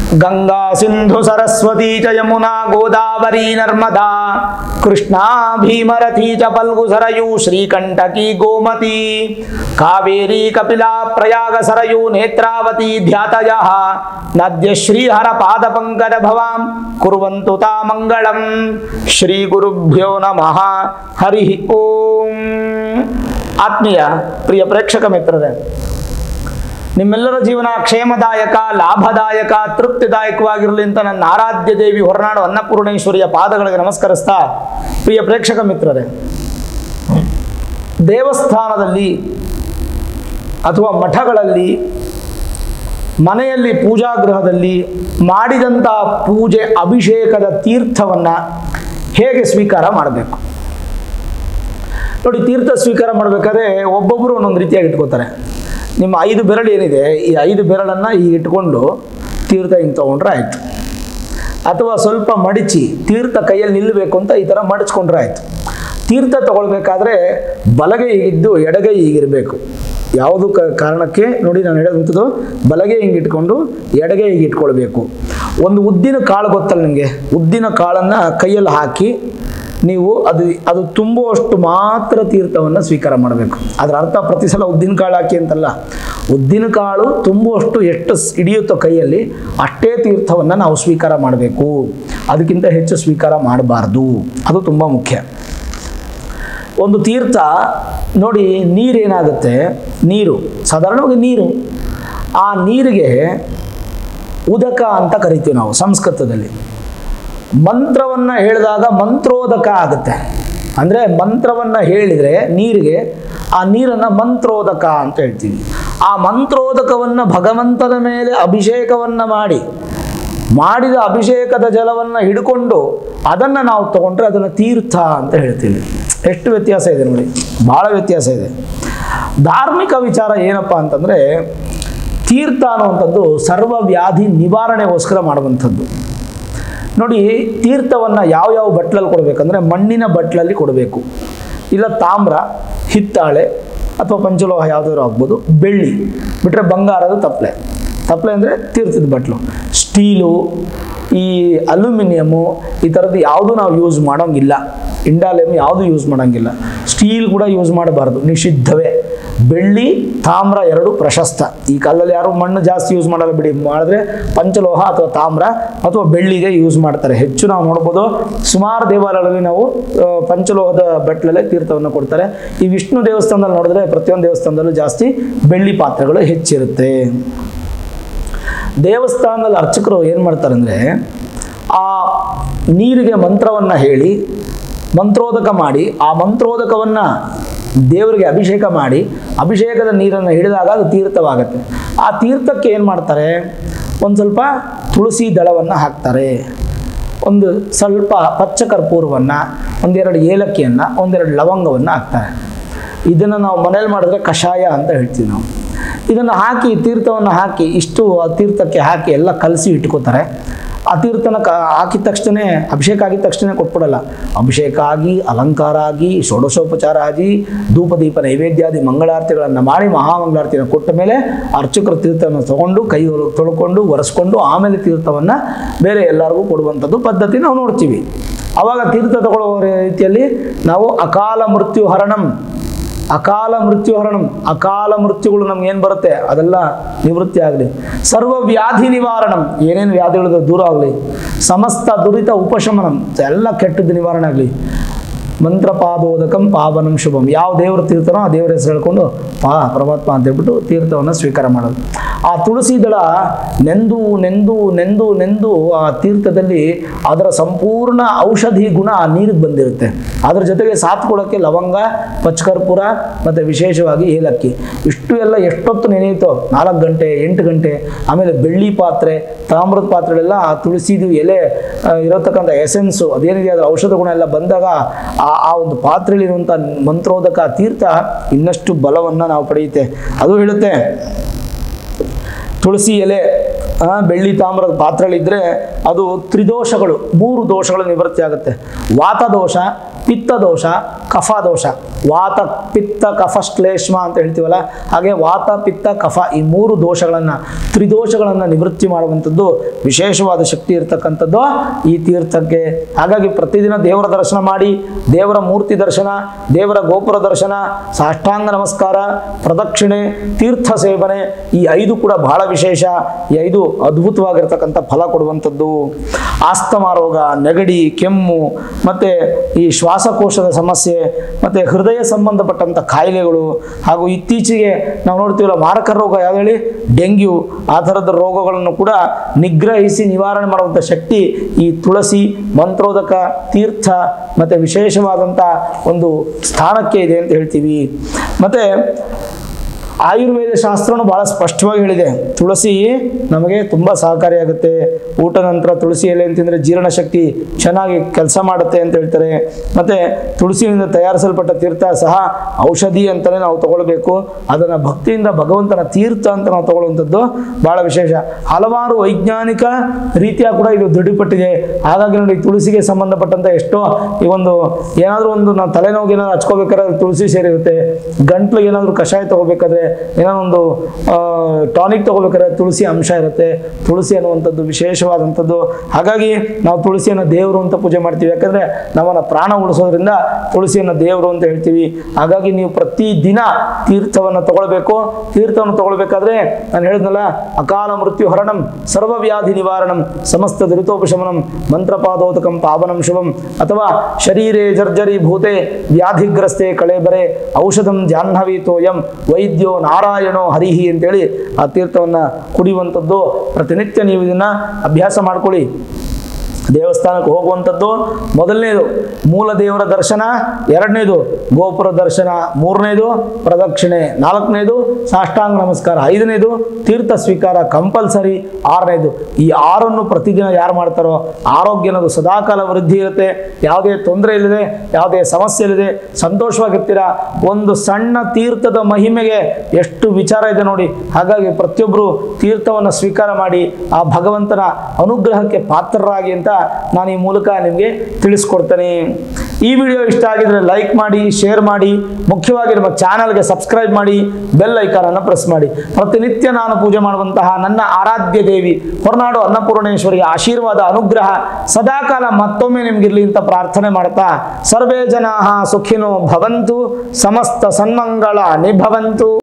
ಗಂಗಾ ಸಿಂಧು ಸರಸ್ವತಿ ಚ ಯಮುನಾ ಗೋದಾವರಿ ನರ್ಮದಾ ಕೃಷ್ಣಾ ಭೀಮರಥಿ ಚ ಫಲ್ಗು ಸರಯು ಶ್ರೀಕಂಠಕಿ ಗೋಮತಿ ಕಾವೇರಿ ಕಪಿಲಾ ಪ್ರಯಾಗ ಸರಯು ನೇತ್ರಾವತಿ ಧ್ಯಾತಯ ನದ್ಯ ಶ್ರೀಹರ ಪಾದ ಪಂಕಜ ಭವಾಂ ಕುರುವಂತು ತಾ ಮಂಗಳಂ ಶ್ರೀ ಗುರುಭ್ಯೋ ನಮಃ ಹರಿ ಓಂ ಆತ್ಮೀಯ ಪ್ರಿಯ ಪ್ರೇಕ್ಷಕ ಮಿತ್ರರೇ ನಿಮ್ಮೆಲ್ಲರ ಜೀವನ ಕ್ಷೇಮದಾಯಕ ಲಾಭದಾಯಕ ತೃಪ್ತಿದಾಯಕವಾಗಿರಲಿ ಅಂತ ನನ್ನ ಆರಾಧ್ಯ ದೇವಿ ಹೊರನಾಡು ಅನ್ನಪೂರ್ಣೇಶ್ವರಿಯ ಪಾದಗಳಿಗೆ ನಮಸ್ಕರಿಸ್ತಾ ಪ್ರಿಯ ಪ್ರೇಕ್ಷಕ ಮಿತ್ರರೇ ದೇವಸ್ಥಾನದಲ್ಲಿ ಅಥವಾ ಮಠಗಳಲ್ಲಿ ಮನೆಯಲ್ಲಿ ಪೂಜಾಗೃಹದಲ್ಲಿ ಮಾಡಿದಂಥ ಪೂಜೆ ಅಭಿಷೇಕದ ತೀರ್ಥವನ್ನು ಹೇಗೆ ಸ್ವೀಕಾರ ಮಾಡಬೇಕು ನೋಡಿ ತೀರ್ಥ ಸ್ವೀಕಾರ ಮಾಡಬೇಕಾದ್ರೆ ಒಬ್ಬೊಬ್ಬರು ಒಂದೊಂದು ರೀತಿಯಾಗಿ ಇಟ್ಕೋತಾರೆ ನಿಮ್ಮ ಐದು ಬೆರಳು ಏನಿದೆ ಈ ಐದು ಬೆರಳನ್ನು ಈಗ ಇಟ್ಕೊಂಡು ತೀರ್ಥ ಹಿಂಗೆ ತೊಗೊಂಡ್ರೆ ಆಯಿತು ಅಥವಾ ಸ್ವಲ್ಪ ಮಡಿಚಿ ತೀರ್ಥ ಕೈಯಲ್ಲಿ ನಿಲ್ಲಬೇಕು ಅಂತ ಈ ಥರ ಮಡಚ್ಕೊಂಡ್ರೆ ಆಯಿತು ತೀರ್ಥ ತಗೊಳ್ಬೇಕಾದ್ರೆ ಬಲಗೈ ಹೀಗಿದ್ದು ಎಡಗೈ ಹೀಗಿರಬೇಕು ಯಾವುದು ಕ ಕಾರಣಕ್ಕೆ ನೋಡಿ ನಾನು ಹೇಳೋದು ಬಲಗೈ ಹಿಂಗೆ ಇಟ್ಕೊಂಡು ಎಡಗೈ ಹೀಗೆ ಇಟ್ಕೊಳ್ಬೇಕು ಒಂದು ಉದ್ದಿನ ಕಾಳು ಗೊತ್ತಲ್ಲ ನಿಮಗೆ ಉದ್ದಿನ ಕಾಳನ್ನು ಕೈಯಲ್ಲಿ ಹಾಕಿ ನೀವು ಅದು ಅದು ತುಂಬುವಷ್ಟು ಮಾತ್ರ ತೀರ್ಥವನ್ನು ಸ್ವೀಕಾರ ಮಾಡಬೇಕು ಅದರ ಅರ್ಥ ಪ್ರತಿ ಸಲ ಉದ್ದಿನ ಕಾಳು ಹಾಕಿ ಅಂತಲ್ಲ ಉದ್ದಿನ ಕಾಳು ತುಂಬುವಷ್ಟು ಎಷ್ಟು ಸ್- ಹಿಡಿಯುತ್ತೋ ಕೈಯಲ್ಲಿ ಅಷ್ಟೇ ತೀರ್ಥವನ್ನು ನಾವು ಸ್ವೀಕಾರ ಮಾಡಬೇಕು ಅದಕ್ಕಿಂತ ಹೆಚ್ಚು ಸ್ವೀಕಾರ ಮಾಡಬಾರ್ದು ಅದು ತುಂಬ ಮುಖ್ಯ ಒಂದು ತೀರ್ಥ ನೋಡಿ ನೀರೇನಾಗುತ್ತೆ ನೀರು ಸಾಧಾರಣವಾಗಿ ನೀರು ಆ ನೀರಿಗೆ ಉದಕ ಅಂತ ಕರಿತೀವಿ ನಾವು ಸಂಸ್ಕೃತದಲ್ಲಿ ಮಂತ್ರವನ್ನು ಹೇಳಿದಾಗ ಮಂತ್ರೋದಕ ಆಗುತ್ತೆ ಅಂದರೆ ಮಂತ್ರವನ್ನು ಹೇಳಿದರೆ ನೀರಿಗೆ ಆ ನೀರನ್ನು ಮಂತ್ರೋದಕ ಅಂತ ಹೇಳ್ತೀವಿ ಆ ಮಂತ್ರೋದಕವನ್ನು ಭಗವಂತನ ಮೇಲೆ ಅಭಿಷೇಕವನ್ನು ಮಾಡಿ ಮಾಡಿದ ಅಭಿಷೇಕದ ಜಲವನ್ನು ಹಿಡ್ಕೊಂಡು ಅದನ್ನು ನಾವು ತಗೊಂಡ್ರೆ ಅದನ್ನು ತೀರ್ಥ ಅಂತ ಹೇಳ್ತೀವಿ ಎಷ್ಟು ವ್ಯತ್ಯಾಸ ಇದೆ ನೋಡಿ ಭಾಳ ವ್ಯತ್ಯಾಸ ಇದೆ ಧಾರ್ಮಿಕ ವಿಚಾರ ಏನಪ್ಪ ಅಂತಂದರೆ ತೀರ್ಥ ಅನ್ನುವಂಥದ್ದು ಸರ್ವ ವ್ಯಾಧಿ ನಿವಾರಣೆಗೋಸ್ಕರ ಮಾಡುವಂಥದ್ದು ನೋಡಿ ತೀರ್ಥವನ್ನು ಯಾವ ಯಾವ ಬಟ್ಲಲ್ಲಿ ಕೊಡಬೇಕಂದ್ರೆ ಮಣ್ಣಿನ ಬಟ್ಲಲ್ಲಿ ಕೊಡಬೇಕು ಇಲ್ಲ ತಾಮ್ರ ಹಿತ್ತಾಳೆ ಅಥವಾ ಪಂಚಲೋಹ ಯಾವುದಾದ್ರು ಆಗ್ಬೋದು ಬೆಳ್ಳಿ ಬಿಟ್ಟರೆ ಬಂಗಾರದ ತಪ್ಪಲೆ ತಪ್ಪಲೆ ಅಂದರೆ ತೀರ್ಥದ ಬಟ್ಲು ಸ್ಟೀಲು ಈ ಅಲ್ಯೂಮಿನಿಯಮು ಈ ಥರದ್ದು ಯಾವುದು ನಾವು ಯೂಸ್ ಮಾಡೋಂಗಿಲ್ಲ ಇಂಡಾಲಿಯಮ್ ಯಾವುದು ಯೂಸ್ ಮಾಡೋಂಗಿಲ್ಲ ಸ್ಟೀಲ್ ಕೂಡ ಯೂಸ್ ಮಾಡಬಾರ್ದು ನಿಷಿದ್ಧವೇ ಬೆಳ್ಳಿ ತಾಮ್ರ ಎರಡು ಪ್ರಶಸ್ತ ಈ ಕಾಲದಲ್ಲಿ ಯಾರು ಮಣ್ಣು ಜಾಸ್ತಿ ಯೂಸ್ ಮಾಡಲ್ಲ ಬಿಡಿ ಮಾಡಿದ್ರೆ ಪಂಚಲೋಹ ಅಥವಾ ತಾಮ್ರ ಅಥವಾ ಬೆಳ್ಳಿಗೆ ಯೂಸ್ ಮಾಡ್ತಾರೆ ಹೆಚ್ಚು ನಾವು ನೋಡ್ಬೋದು ಸುಮಾರು ದೇವಾಲಯಗಳಲ್ಲಿ ನಾವು ಆ, ಪಂಚಲೋಹದ ಬಟ್ಲಲ್ಲೇ ತೀರ್ಥವನ್ನು ಕೊಡ್ತಾರೆ ಈ ವಿಷ್ಣು ದೇವಸ್ಥಾನದಲ್ಲಿ ನೋಡಿದ್ರೆ ಪ್ರತಿಯೊಂದು ದೇವಸ್ಥಾನದಲ್ಲೂ ಜಾಸ್ತಿ ಬೆಳ್ಳಿ ಪಾತ್ರೆಗಳು ಹೆಚ್ಚಿರುತ್ತೆ ದೇವಸ್ಥಾನದಲ್ಲಿ ಅರ್ಚಕರು ಏನು ಮಾಡ್ತಾರೆ ಅಂದರೆ ಆ ನೀರಿಗೆ ಮಂತ್ರವನ್ನು ಹೇಳಿ ಮಂತ್ರೋದಕ ಮಾಡಿ ಆ ಮಂತ್ರೋದಕವನ್ನು ದೇವರಿಗೆ ಅಭಿಷೇಕ ಮಾಡಿ ಅಭಿಷೇಕದ ನೀರನ್ನು ಹಿಡಿದಾಗ ಅದು ತೀರ್ಥವಾಗುತ್ತೆ ಆ ತೀರ್ಥಕ್ಕೆ ಏನು ಮಾಡ್ತಾರೆ ಒಂದು ಸ್ವಲ್ಪ ತುಳಸಿ ದಳವನ್ನು ಹಾಕ್ತಾರೆ ಒಂದು ಸ್ವಲ್ಪ ಪಚ್ಚ ಕರ್ಪೂರವನ್ನು ಒಂದೆರಡು ಏಲಕ್ಕಿಯನ್ನು ಒಂದೆರಡು ಲವಂಗವನ್ನು ಹಾಕ್ತಾರೆ ಇದನ್ನು ನಾವು ಮನೇಲಿ ಮಾಡಿದ್ರೆ ಕಷಾಯ ಅಂತ ಹೇಳ್ತೀವಿ ನಾವು ಇದನ್ನು ಹಾಕಿ ತೀರ್ಥವನ್ನು ಹಾಕಿ ಇಷ್ಟು ಆ ತೀರ್ಥಕ್ಕೆ ಹಾಕಿ ಎಲ್ಲ ಕಲಸಿ ಇಟ್ಕೋತಾರೆ ಆ ತೀರ್ಥನ ಕ ಹಾಕಿದ ತಕ್ಷಣ ಅಭಿಷೇಕ ಆಗಿದ ತಕ್ಷಣ ಕೊಟ್ಬಿಡಲ್ಲ ಅಭಿಷೇಕ ಆಗಿ ಅಲಂಕಾರ ಆಗಿ ಷೋಡಶೋಪಚಾರ ಆಗಿ ಧೂಪ ದೀಪ ನೈವೇದ್ಯಾದಿ ಮಂಗಳಾರತಿಗಳನ್ನು ಮಾಡಿ ಮಹಾಮಂಗಳಾರತಿಯನ್ನು ಕೊಟ್ಟ ಮೇಲೆ ಅರ್ಚಕರು ತೀರ್ಥವನ್ನು ತಗೊಂಡು ಕೈ ತೊಳ್ಕೊಂಡು ಒರೆಸ್ಕೊಂಡು ಆಮೇಲೆ ತೀರ್ಥವನ್ನು ಬೇರೆ ಎಲ್ಲರಿಗೂ ಕೊಡುವಂಥದ್ದು ಪದ್ಧತಿ ನಾವು ನೋಡ್ತೀವಿ ಆವಾಗ ತೀರ್ಥ ತಗೊಳ್ಳೋ ರೀತಿಯಲ್ಲಿ ನಾವು ಅಕಾಲ ಮೃತ್ಯು ಹರಣಂ ಅಕಾಲ ಮೃತ್ಯು ಹರಣಂ ಅಕಾಲ ಮೃತ್ಯುಗಳು ನಮ್ಗೆ ಏನು ಬರುತ್ತೆ ಅದೆಲ್ಲ ನಿವೃತ್ತಿ ಆಗಲಿ ಸರ್ವ ವ್ಯಾಧಿ ನಿವಾರಣಂ ಏನೇನು ವ್ಯಾಧಿಗಳು ದೂರ ಆಗಲಿ ಸಮಸ್ತ ದುರಿತ ಉಪಶಮನಂ ಎಲ್ಲ ಕೆಟ್ಟದ್ದು ನಿವಾರಣೆ ಆಗಲಿ ಮಂತ್ರಪಾದೋದಕಂ ಪಾವನಂ ಶುಭಂ ಯಾವ ದೇವ್ರ ತೀರ್ಥನೋ ಆ ದೇವರ ಹೆಸರು ಹೇಳ್ಕೊಂಡು ಪಾ ಪರಮಾತ್ಮ ಅಂತ ಹೇಳ್ಬಿಟ್ಟು ತೀರ್ಥವನ್ನು ಸ್ವೀಕಾರ ಮಾಡೋದು ಆ ತುಳಸಿ ದಳ ನೆಂದು ನೆಂದು ನೆಂದು ನೆಂದು ಆ ತೀರ್ಥದಲ್ಲಿ ಅದರ ಸಂಪೂರ್ಣ ಔಷಧಿ ಗುಣ ಆ ನೀರಿಗೆ ಬಂದಿರುತ್ತೆ ಅದ್ರ ಜೊತೆಗೆ ಸಾತ್ಕೊಳ್ಳೋಕ್ಕೆ ಲವಂಗ ಪಚ್ಚಕರ್ಪೂರ ಮತ್ತು ವಿಶೇಷವಾಗಿ ಏಲಕ್ಕಿ ಇಷ್ಟು ಎಲ್ಲ ಎಷ್ಟೊತ್ತು ನೆನೆಯುತ್ತೋ ನಾಲ್ಕು ಗಂಟೆ ಎಂಟು ಗಂಟೆ ಆಮೇಲೆ ಬೆಳ್ಳಿ ಪಾತ್ರೆ ತಾಮ್ರದ ಪಾತ್ರೆಗಳೆಲ್ಲ ಆ ತುಳಸಿದು ಎಲೆ ಆ, ಇರತಕ್ಕಂಥ ಎಸೆನ್ಸು ಅದೇನಿದೆ ಅದರ ಔಷಧ ಗುಣ ಎಲ್ಲ ಬಂದಾಗ ಆ ಆ ಒಂದು ಪಾತ್ರೆಯಲ್ಲಿರುವಂಥ ಮಂತ್ರೋದಕ ತೀರ್ಥ ಇನ್ನಷ್ಟು ಬಲವನ್ನು ನಾವು ಪಡೆಯುತ್ತೆ ಅದು ಹೇಳುತ್ತೆ ತುಳಸಿ ಎಲೆ ಆ, ಬೆಳ್ಳಿ ತಾಮ್ರದ ಪಾತ್ರೆಗಳಿದ್ದರೆ ಅದು ತ್ರಿದೋಷಗಳು ಮೂರು ದೋಷಗಳು ನಿವೃತ್ತಿ ಆಗುತ್ತೆ ವಾತ ದೋಷ ಪಿತ್ತ ದೋಷ ಕಫ ದೋಷ ವಾತ ಪಿತ್ತ ಕಫ ಶ್ಲೇಷ್ಮ ಅಂತ ಹೇಳ್ತೀವಲ್ಲ ಹಾಗೆ ವಾತ ಪಿತ್ತ ಕಫ ಈ ಮೂರು ದೋಷಗಳನ್ನು ತ್ರಿದೋಷಗಳನ್ನು ನಿವೃತ್ತಿ ಮಾಡುವಂಥದ್ದು ವಿಶೇಷವಾದ ಶಕ್ತಿ ಇರತಕ್ಕಂಥದ್ದು ಈ ತೀರ್ಥಕ್ಕೆ ಹಾಗಾಗಿ ಪ್ರತಿದಿನ ದೇವರ ದರ್ಶನ ಮಾಡಿ ದೇವರ ಮೂರ್ತಿ ದರ್ಶನ ದೇವರ ಗೋಪುರ ದರ್ಶನ ಸಾಷ್ಟಾಂಗ ನಮಸ್ಕಾರ ಪ್ರದಕ್ಷಿಣೆ ತೀರ್ಥ ಸೇವನೆ ಈ ಐದು ಕೂಡ ಬಹಳ ವಿಶೇಷ ಈ ಐದು ಅದ್ಭುತವಾಗಿರ್ತಕ್ಕಂಥ ಫಲ ಕೊಡುವಂಥದ್ದು ಆಸ್ತಮಾ ರೋಗ ನೆಗಡಿ ಕೆಮ್ಮು ಮತ್ತು ಈ ಶ್ವಾಸಕೋಶದ ಸಮಸ್ಯೆ ಮತ್ತು ಹೃದಯ ಸಂಬಂಧಪಟ್ಟಂಥ ಕಾಯಿಲೆಗಳು ಹಾಗೂ ಇತ್ತೀಚೆಗೆ ನಾವು ನೋಡ್ತೀವಲ್ಲ ಮಾರಕ ರೋಗ ಯಾವ್ದು ಹೇಳಿ ಡೆಂಗ್ಯೂ ಆ ಥರದ ರೋಗಗಳನ್ನು ಕೂಡ ನಿಗ್ರಹಿಸಿ ನಿವಾರಣೆ ಮಾಡುವಂಥ ಶಕ್ತಿ ಈ ತುಳಸಿ ಮಂತ್ರೋದಕ ತೀರ್ಥ ಮತ್ತು ವಿಶೇಷವಾದಂಥ ಒಂದು ಸ್ಥಾನಕ್ಕೆ ಇದೆ ಅಂತ ಹೇಳ್ತೀವಿ ಮತ್ತು ಆಯುರ್ವೇದ ಶಾಸ್ತ್ರನು ಬಹಳ ಸ್ಪಷ್ಟವಾಗಿ ಹೇಳಿದೆ ತುಳಸಿ ನಮಗೆ ತುಂಬ ಸಹಕಾರಿಯಾಗುತ್ತೆ ಊಟ ನಂತರ ತುಳಸಿ ಎಲೆ ತಿಂದರೆ ಜೀರ್ಣಶಕ್ತಿ ಚೆನ್ನಾಗಿ ಕೆಲಸ ಮಾಡುತ್ತೆ ಅಂತ ಹೇಳ್ತಾರೆ ಮತ್ತು ತುಳಸಿಯಿಂದ ತಯಾರಿಸಲ್ಪಟ್ಟ ತೀರ್ಥ ಸಹ ಔಷಧಿ ಅಂತಲೇ ನಾವು ತಗೊಳ್ಬೇಕು ಅದನ್ನು ಭಕ್ತಿಯಿಂದ ಭಗವಂತನ ತೀರ್ಥ ಅಂತ ನಾವು ತಗೊಳ್ಳುವಂಥದ್ದು ಬಹಳ ವಿಶೇಷ ಹಲವಾರು ವೈಜ್ಞಾನಿಕ ರೀತಿಯ ಕೂಡ ಇದು ದೃಢಪಟ್ಟಿದೆ ಹಾಗಾಗಿ ನೋಡಿ ತುಳಸಿಗೆ ಸಂಬಂಧಪಟ್ಟಂತ ಎಷ್ಟೋ ಈ ಒಂದು ಏನಾದರೂ ಒಂದು ನಾವು ತಲೆನೋವಿಗೆ ಏನಾದ್ರು ಹಚ್ಕೋಬೇಕಾದ್ರೆ ಅದು ತುಳಸಿ ಸೇರಿರುತ್ತೆ ಗಂಟ್ಲಿಗೆ ಏನಾದರೂ ಕಷಾಯ ತಗೋಬೇಕಾದ್ರೆ ಏನೋ ಒಂದು ಟಾನಿಕ್ ತಗೋಬೇಕಾದ್ರೆ ತುಳಸಿ ಅಂಶ ಇರುತ್ತೆ ತುಳಸಿ ಅನ್ನುವಂಥದ್ದು ವಿಶೇಷವಾದಂಥದ್ದು ಹಾಗಾಗಿ ನಾವು ತುಳಸಿಯನ್ನು ದೇವರು ಅಂತ ಪೂಜೆ ಮಾಡ್ತೀವಿ ಯಾಕಂದರೆ ನಮ್ಮನ್ನು ಪ್ರಾಣ ಉಳಿಸೋದ್ರಿಂದ ತುಳಸಿಯನ್ನು ದೇವರು ಅಂತ ಹೇಳ್ತೀವಿ ಹಾಗಾಗಿ ನೀವು ಪ್ರತಿ ದಿನ ತೀರ್ಥವನ್ನು ತಗೊಳ್ಬೇಕು ತೀರ್ಥವನ್ನು ತಗೊಳ್ಬೇಕಾದ್ರೆ ನಾನು ಹೇಳಿದ್ನಲ್ಲ ಅಕಾಲ ಮೃತ್ಯು ಹರಣಂ ಸರ್ವವ್ಯಾಧಿ ನಿವಾರಣಂ ಸಮಸ್ತ ದುರಿತೋಪಶಮನಂ ಮಂತ್ರಪಾದೋದಕಂ ಪಾವನಂ ಶುಭಂ ಅಥವಾ ಶರೀರೇ ಜರ್ಜರಿ ಭೂತೆ ವ್ಯಾಧಿಗ್ರಸ್ತೆ ಕಳೆಬರೆ ಔಷಧಂ ಜಾಹ್ನವಿ ತೋಯಂ ವೈದ್ಯೋ ನಾರಾಯಣೋ ಹರಿಹಿ ಅಂತೇಳಿ ಆ ತೀರ್ಥವನ್ನು ಕುಡಿಯುವಂಥದ್ದು ಪ್ರತಿನಿತ್ಯ ನೀವು ಇದನ್ನು ಅಭ್ಯಾಸ ಮಾಡ್ಕೊಳ್ಳಿ ದೇವಸ್ಥಾನಕ್ಕೆ ಹೋಗುವಂಥದ್ದು ಮೊದಲನೇದು ಮೂಲ ದೇವರ ದರ್ಶನ ಎರಡನೇದು ಗೋಪುರ ದರ್ಶನ ಮೂರನೇದು ಪ್ರದಕ್ಷಿಣೆ ನಾಲ್ಕನೇದು ಸಾಷ್ಟಾಂಗ ನಮಸ್ಕಾರ ಐದನೇದು ತೀರ್ಥ ಸ್ವೀಕಾರ ಕಂಪಲ್ಸರಿ ಆರನೇದು ಈ ಆರನ್ನು ಪ್ರತಿದಿನ ಯಾರು ಮಾಡ್ತಾರೋ ಆರೋಗ್ಯ ಅನ್ನೋದು ಸದಾಕಾಲ ವೃದ್ಧಿ ಇರುತ್ತೆ ಯಾವುದೇ ತೊಂದರೆ ಇಲ್ಲದೆ ಯಾವುದೇ ಸಮಸ್ಯೆ ಇಲ್ಲದೆ ಸಂತೋಷವಾಗಿರ್ತೀರಾ ಒಂದು ಸಣ್ಣ ತೀರ್ಥದ ಮಹಿಮೆಗೆ ಎಷ್ಟು ವಿಚಾರ ಇದೆ ನೋಡಿ ಹಾಗಾಗಿ ಪ್ರತಿಯೊಬ್ಬರು ತೀರ್ಥವನ್ನು ಸ್ವೀಕಾರ ಮಾಡಿ ಆ ಭಗವಂತನ ಅನುಗ್ರಹಕ್ಕೆ ಪಾತ್ರರಾಗಿ ಅಂತ ನಾನು ಈ ಮೂಲಕ ನಿಮಗೆ ತಿಳಿಸ್ಕೊಡ್ತೇನೆ ಈ ವಿಡಿಯೋ ಇಷ್ಟ ಆಗಿದ್ರೆ ಲೈಕ್ ಮಾಡಿ ಶೇರ್ ಮಾಡಿ ಮುಖ್ಯವಾಗಿ ನಮ್ಮ ಚಾನಲ್ಗೆ ಸಬ್ಸ್ಕ್ರೈಬ್ ಮಾಡಿ ಬೆಲ್ ಐಕಾನನ್ನು ಪ್ರೆಸ್ ಮಾಡಿ ಪ್ರತಿನಿತ್ಯ ನಾನು ಪೂಜೆ ಮಾಡುವಂತಹ ನನ್ನ ಆರಾಧ್ಯ ದೇವಿ ಹೊರನಾಡು ಅನ್ನಪೂರ್ಣೇಶ್ವರಿಯ ಆಶೀರ್ವಾದ ಅನುಗ್ರಹ ಸದಾಕಾಲ ಮತ್ತೊಮ್ಮೆ ನಿಮ್ಗಿರ್ಲಿ ಅಂತ ಪ್ರಾರ್ಥನೆ ಮಾಡ್ತಾ ಸರ್ವೇ ಜನಾ ಸುಖಿನೋ ಭವಂತು ಸಮಸ್ತ ಸನ್ಮಂಗಳ ನಿಭವಂತು